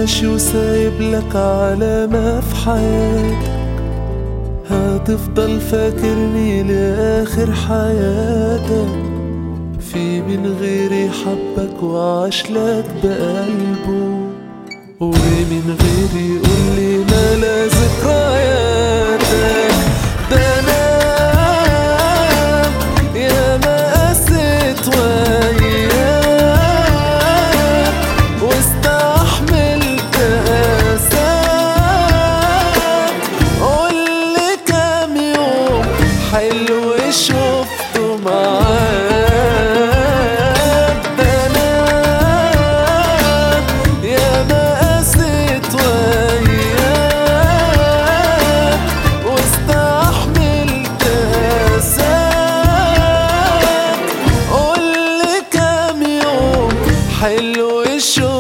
ماشي وسايب لك علامة في حياتك هتفضل فاكرني لآخر حياتك في من غيري حبك وعاش لك بقلبه ومن غيري يقولي ملا ذكرياتك ده انا يا ما قست وياك واستحملت قاساك قولي كام يوم حلو شفته معاك ده انا يا ما قست وياك واستحملت قاساك قولي كام يوم حلو شفته